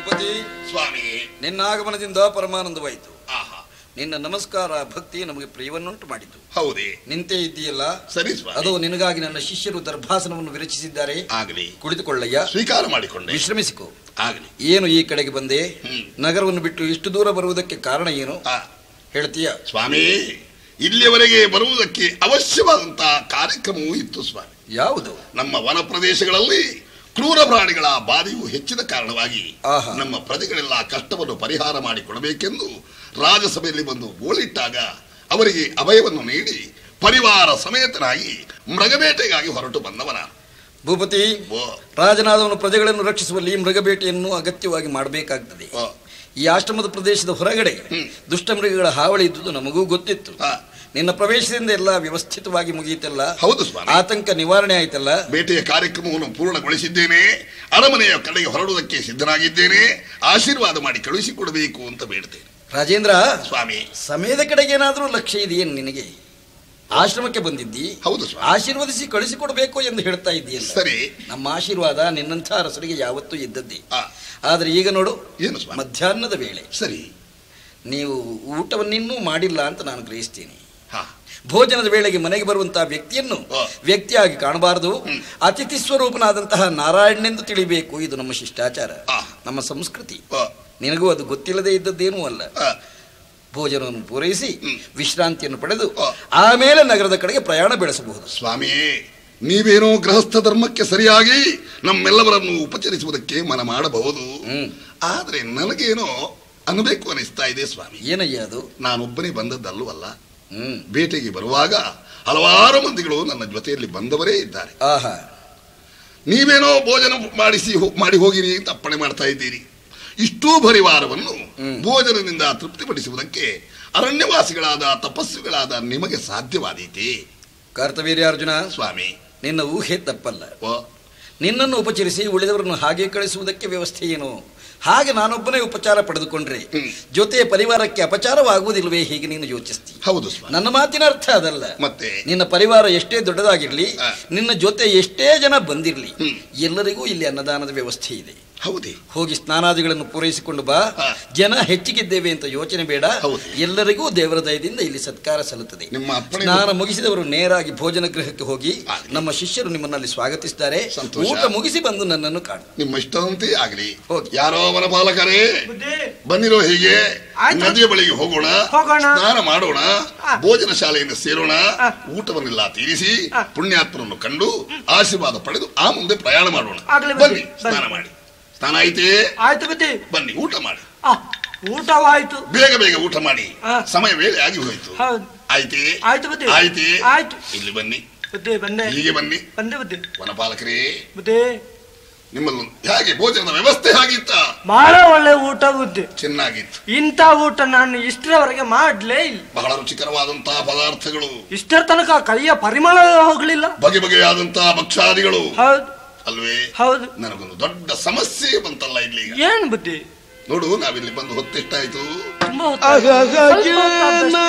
ಪತಿ ಸ್ವಾಮಿ ನಿನ್ನ ಆಗಮನದಿಂದ ಪರಮಾನಂದವಾಯಿತು ಆಹಾ ನಿನ್ನ ನಮಸ್ಕಾರ ಭಕ್ತಿ ನಮಗೆ ಪ್ರಿಯವನ್ನುಂಟು ಮಾಡಿತು ಹೌದೇ ನಿಂತೇ ಇದ್ದೀಯಲ್ಲ ಸರಿ ಸ್ವಾಮಿ ಅದು ನಿನಗಾಗಿ ನನ್ನ ಶಿಷ್ಯರು ದರ್ಭಾಸನವನ್ನು ವಿರಚಿಸಿದ್ದಾರೆ ಆಗಲಿ ಕುಳಿತುಕೊಳ್ಳಯ್ಯ ಸ್ವೀಕಾರ ಮಾಡಿಕೊಂಡೆ ವಿಶ್ರಮಿಸಿಕೋ ಆಗಲಿ ಏನು ಈ ಕಡೆಗೆ ಬಂದೆ ಹ್ಮ್. ನಗರವನ್ನು ಬಿಟ್ಟು ಇಷ್ಟು ದೂರ ಬರುವುದಕ್ಕೆ ಕಾರಣ ಏನು ಆ, ಹೇಳ್ತೀಯ ಸ್ವಾಮಿ ಇಲ್ಲಿಯವರೆಗೆ ಬರುವುದಕ್ಕೆ ಅವಶ್ಯವಾದಂತಹ ಕಾರ್ಯಕ್ರಮವೂ ಇತ್ತು ಸ್ವಾಮಿ ಯಾವುದು ನಮ್ಮ ವನ ಪ್ರದೇಶಗಳಲ್ಲಿ ಕ್ರೂರ ಪ್ರಾಣಿಗಳ ಬಾಧೆಯು ಹೆಚ್ಚಿದ ಕಾರಣವಾಗಿ ಆಹಾ. ನಮ್ಮ ಪ್ರಜೆಗಳೆಲ್ಲ ಕಷ್ಟವನ್ನು ಪರಿಹಾರ ಮಾಡಿಕೊಡಬೇಕೆಂದು ರಾಜಸಭೆಯಲ್ಲಿ ಬಂದು ಗೋಳಿಟ್ಟಾಗ ಅವರಿಗೆ ಅಭಯವನ್ನು ನೀಡಿ ಪರಿವಾರ ಸಮೇತನಾಗಿ ಮೃಗಬೇಟೆಗಾಗಿ ಹೊರಟು ಬಂದವನ ಭೂಪತಿ ಓ, ರಾಜನಾದವನು ಪ್ರಜೆಗಳನ್ನು ರಕ್ಷಿಸುವಲ್ಲಿ ಮೃಗಬೇಟೆಯನ್ನು ಅಗತ್ಯವಾಗಿ ಮಾಡಬೇಕಾಗ್ತದೆ ಓ, ಈ ಆಶ್ರಮದ ಪ್ರದೇಶದ ಹೊರಗಡೆ ಹ್ಮ್. ದುಷ್ಟ ಮೃಗಗಳ ಹಾವಳಿ ಇದ್ದುದು ನಮಗೂ ಗೊತ್ತಿತ್ತು ಆ, ನಿನ್ನ ಪ್ರವೇಶದಿಂದ ಎಲ್ಲ ವ್ಯವಸ್ಥಿತವಾಗಿ ಮುಗಿಯಿತಲ್ಲ ಹೌದು ಸ್ವಾಮಿ ಆತಂಕ ನಿವಾರಣೆ ಆಯ್ತಲ್ಲ ಬೇಟೆಯ ಕಾರ್ಯಕ್ರಮವನ್ನು ಪೂರ್ಣಗೊಳಿಸಿದ್ದೇನೆ ಅರಮನೆಯ ಕಡೆಗೆ ಹೊರಡುವುದಕ್ಕೆ ಸಿದ್ಧನಾಗಿದ್ದೇನೆ ಆಶೀರ್ವಾದ ಮಾಡಿ ಕಳುಹಿಸಿಕೊಡಬೇಕು ಅಂತ ಬೇಡ್ತೇನೆ ರಾಜೇಂದ್ರ ಸ್ವಾಮಿ ಸಮಯದ ಕಡೆಗೆ ಏನಾದರೂ ಲಕ್ಷ್ಯ ಇದೆಯೇನು ನಿನಗೆ ಆಶ್ರಮಕ್ಕೆ ಬಂದಿದ್ದಿ ಹೌದು ಸ್ವಾಮಿ ಆಶೀರ್ವದಿಸಿ ಕಳಿಸಿಕೊಡಬೇಕು ಎಂದು ಹೇಳ್ತಾ ಇದ್ದೀಯಲ್ಲ ಸರಿ ನಮ್ಮ ಆಶೀರ್ವಾದ ನಿನ್ನಂಥ ಅರಸರಿಗೆ ಯಾವತ್ತೂ ಇದ್ದದ್ದೇ ಆ, ಆದರೆ ಈಗ ನೋಡು ಏನು ಸ್ವಾಮಿ ಮಧ್ಯಾಹ್ನದ ವೇಳೆ ಸರಿ ನೀವು ಊಟವನ್ನಿನ್ನೂ ಮಾಡಿಲ್ಲ ಅಂತ ನಾನು ಗ್ರಹಿಸ್ತೀನಿ ಹಾ ಭೋಜನದ ವೇಳೆಗೆ ಮನೆಗೆ ಬರುವಂತಹ ವ್ಯಕ್ತಿಯನ್ನು ಆ. ವ್ಯಕ್ತಿಯಾಗಿ ಕಾಣಬಾರದು ಹ್ಮ್. ಅತಿಥಿ ಸ್ವರೂಪನಾದಂತಹ ನಾರಾಯಣನೆಂದು ತಿಳಿಬೇಕು ಇದು ನಮ್ಮ ಶಿಷ್ಟಾಚಾರ ಆ. ನಮ್ಮ ಸಂಸ್ಕೃತಿ ಆ, ನಿನಗೂ ಅದು ಗೊತ್ತಿಲ್ಲದೆ ಇದ್ದದ್ದೇನೂ ಅಲ್ಲ ಆ, ಭೋಜನವನ್ನು ಪೂರೈಸಿ ಹ್ಮ್. ವಿಶ್ರಾಂತಿಯನ್ನು ಪಡೆದು ಆ. ಆಮೇಲೆ ನಗರದ ಕಡೆಗೆ ಪ್ರಯಾಣ ಬೆಳೆಸಬಹುದು ಸ್ವಾಮಿಯೇ ನೀವೇನೋ ಗೃಹಸ್ಥ ಧರ್ಮಕ್ಕೆ ಸರಿಯಾಗಿ ನಮ್ಮೆಲ್ಲವರನ್ನು ಉಪಚರಿಸುವುದಕ್ಕೆ ಮನ ಮಾಡಬಹುದು ಹ್ಮ್ ಆದ್ರೆ ನನಗೇನೋ ಅನ್ಬೇಕು ಅನಿಸ್ತಾ ಇದೆ ಸ್ವಾಮಿ ಏನಯ್ಯ ಅದು ನಾನೊಬ್ಬನೇ ಬಂದದ್ದಲ್ಲವಲ್ಲ ಹ್ಮ್ ಬೇಟೆಗೆ ಬರುವಾಗ ಹಲವಾರು ಮಂದಿಗಳು ನನ್ನ ಜೊತೆಯಲ್ಲಿ ಬಂದವರೇ ಇದ್ದಾರೆ ಆಹಾ ನೀವೇನೋ ಭೋಜನ ಮಾಡಿಸಿ ಹೋ- ಮಾಡಿ ಹೋಗಿರಿ ಅಂತ ಅಪ್ಪಣೆ ಮಾಡ್ತಾ ಇದ್ದೀರಿ ಇಷ್ಟೂ ಪರಿವಾರವನ್ನು ಹ್ಮ್. ಭೋಜನದಿಂದ ತೃಪ್ತಿಪಡಿಸುವುದಕ್ಕೆ ಅರಣ್ಯವಾಸಿಗಳಾದ ತಪಸ್ವಿಗಳಾದ ನಿಮಗೆ ಸಾಧ್ಯವಾದೀತೆ ಕರ್ತವೀರ್ಯಾರ್ಜುನ ಸ್ವಾಮಿ ನಿನ್ನ ಊಹೆ ತಪ್ಪಲ್ಲ ಓ ನಿನ್ನನ್ನು ಉಪಚರಿಸಿ ಉಳಿದವರನ್ನು ಹಾಗೆ ಕಳಿಸುವುದಕ್ಕೆ ವ್ಯವಸ್ಥೆ ಏನು ಹಾಗೆ ನಾನೊಬ್ಬನೇ ಉಪಚಾರ ಪಡೆದುಕೊಂಡ್ರೆ ಹ್ಮ್. ಜೊತೆ ಪರಿವಾರಕ್ಕೆ ಅಪಚಾರವಾಗುವುದಿಲ್ವೇ ಹೀಗೆ ನೀನು ಯೋಚಿಸ್ತಿ ಹೌದು ಸ್ವಾಮಿ ನನ್ನ ಮಾತಿನ ಅರ್ಥ ಅದಲ್ಲ ಮತ್ತೆ ನಿನ್ನ ಪರಿವಾರ ಎಷ್ಟೇ ದೊಡ್ಡದಾಗಿರ್ಲಿ ಆ. ನಿನ್ನ ಜೊತೆ ಎಷ್ಟೇ ಜನ ಬಂದಿರಲಿ ಹ್ಮ್. ಎಲ್ಲರಿಗೂ ಇಲ್ಲಿ ಅನ್ನದಾನದ ವ್ಯವಸ್ಥೆ ಇದೆ ಹೌದೇ ಹೋಗಿ ಸ್ನಾನಾದಿಗಳನ್ನು ಪೂರೈಸಿಕೊಂಡು ಬಾ ಆ. ಜನ ಹೆಚ್ಚಿಗಿದ್ದೇವೆ ಅಂತ ಯೋಚನೆ ಬೇಡ ಹೌದು. ಎಲ್ಲರಿಗೂ ದೇವರ ದಯದಿಂದ ಇಲ್ಲಿ ಸತ್ಕಾರ ಸಲ್ಲುತ್ತದೆ ನಿಮ್ಮ ಅಪ್ಪಣೆ ಸ್ನಾನ ಮುಗಿಸಿದವರು ನೇರಾಗಿ ಭೋಜನ ಗೃಹಕ್ಕೆ ಹೋಗಿ ಆಗಲಿ. ನಮ್ಮ ಶಿಷ್ಯರು ನಿಮ್ಮನ್ನಲ್ಲಿ ಸ್ವಾಗತಿಸ್ತಾರೆ ಸಂತೋಷ. ಊಟ ಮುಗಿಸಿ ಬಂದು ನನ್ನನ್ನು ಕಾಣು ನಿಮ್ಮ ಇಷ್ಟದಂತೆ ಆಗಲಿ ಹೋಗಿ. ಯಾರೋ ವನಪಾಲಕರೇ ಬುದ್ಧಿ ಬನ್ನಿರೋ ಹೀಗೆ ಆಯ್ತು. ನದಿಯ ಬಳಿಗೆ ಹೋಗೋಣ ಹೋಗೋಣ. ಸ್ನಾನ ಮಾಡೋಣ ಆ. ಭೋಜನ ಶಾಲೆಯಿಂದ ಸೇರೋಣ ಆ. ಊಟವನ್ನೆಲ್ಲ ತೀರಿಸಿ ಆ. ಪುಣ್ಯಾತ್ಮರನ್ನು ಕಂಡು ಆಶೀರ್ವಾದ ಪಡೆದು ಆ ಮುಂದೆ ಪ್ರಯಾಣ ಮಾಡೋಣ ಆಗ್ಲಿ ಬನ್ನಿ ಬನ್ನಿ. ಸ್ನಾನ ಮಾಡಿ ಸ್ನಾನ ಆಯ್ತೇ ಆಯ್ತು ಬುದ್ಧಿ ಬನ್ನಿ ಊಟ ಮಾಡಿ ಆ, ಊಟವಾಯ್ತು ಬೇಗ ಬೇಗ ಊಟ ಮಾಡಿ ಆ. ಸಮಯ ವೇಳೆ ಆಗಿ ಹೋಯ್ತು ಹೌದು ಆಯ್ತೇ ಆಯ್ತು ಬುದ್ಧಿ ಆಯ್ತೇ ಆಯ್ತು ಇಲ್ಲಿ ಬನ್ನಿ ಬುದ್ಧಿ ಬಂದೆ ಹೀಗೆ ಬನ್ನಿ ಬಂದೆ ಬುದ್ಧಿ ವನಪಾಲಕರೇ ಬುದ್ಧಿ ನಿಮ್ಮಲ್ಲಿ ಹೇಗೆ ಭೋಜನದ ವ್ಯವಸ್ಥೆ ಹಾಗಿತ್ತ ಬಹಳ ಒಳ್ಳೆ ಊಟ ಬುದ್ಧಿ ಚೆನ್ನಾಗಿತ್ತು ಇಂಥ ಊಟ ನಾನು ಇಷ್ಟರವರೆಗೆ ಮಾಡ್ಲೇ ಇಲ್ಲ ಬಹಳ ರುಚಿಕರವಾದಂತಹ ಪದಾರ್ಥಗಳು ಇಷ್ಟರ ತನಕ ಕೈಯ ಪರಿಮಳ ಹೋಗ್ಲಿಲ್ಲ ಬಗೆ ಬಗೆಯಾದಂತಹ ಭಕ್ಷಾದಿಗಳು ಹೌದು ಅಲ್ವೇ ಹೌದು ನನಗೊಂದು ದೊಡ್ಡ ಸಮಸ್ಯೆ ಬಂತಲ್ಲ ಇಲ್ಲಿ ಈಗ ಏನ್ ಬುದ್ಧಿ ನೋಡು ನಾವಿಲ್ಲಿ ಬಂದು ಹೊತ್ತೆಷ್ಟಾಯ್ತು ತುಂಬಾ ಹೊತ್ತಾಯ್ತು. ಸ್ವಲ್ಪ ಹೊತ್ತಾದಷ್ಟೇ.